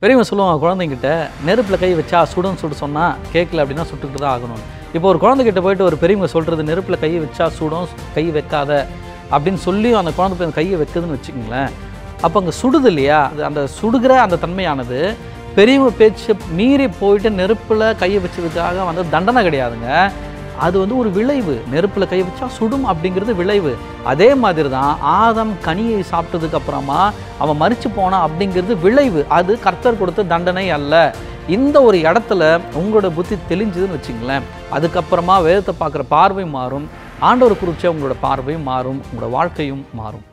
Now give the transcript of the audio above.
பெரியவங்க சொல்லுவாங்க குழந்தைங்கிட்ட நெருப்பில் கை வச்சா சுடுன்னு சுடு சொன்னால் கேட்கல அப்படின்னா சுட்டுக்கிட்டு தான் ஆகணும் இப்போ ஒரு குழந்தைகிட்ட போயிட்டு ஒரு பெரியவங்க சொல்கிறது நெருப்பில் கை வச்சா சுடும் கை வைக்காத அப்படின்னு சொல்லி அந்த குழந்தை போய் அந்த கையை வைக்குதுன்னு வச்சுக்கோங்களேன் அப்போ அங்கே சுடுது இல்லையா அது அந்த சுடுகிற அந்த தன்மையானது பெரியவங்க பேச்சு மீறி போயிட்டு நெருப்பில் கையை வச்சதுக்காக வந்து தண்டனை கிடையாதுங்க அது வந்து ஒரு விளைவு நெருப்பில் கை வச்சா சுடும் அப்படிங்கிறது விளைவு அதே மாதிரி தான் ஆதம் கனியை சாப்பிட்டதுக்கு அப்புறமா அவன் மறிச்சு போனான் அப்படிங்கிறது விளைவு அது கர்த்தர் கொடுத்த தண்டனை அல்ல இந்த ஒரு இடத்துல உங்களோட புத்தி தெளிஞ்சுதுன்னு வச்சுங்களேன் அதுக்கப்புறமா வேதத்தை பார்க்குற பார்வை மாறும் ஆண்டவர் குறிச்ச உங்களோட பார்வையும் மாறும் உங்களோட வாழ்க்கையும் மாறும்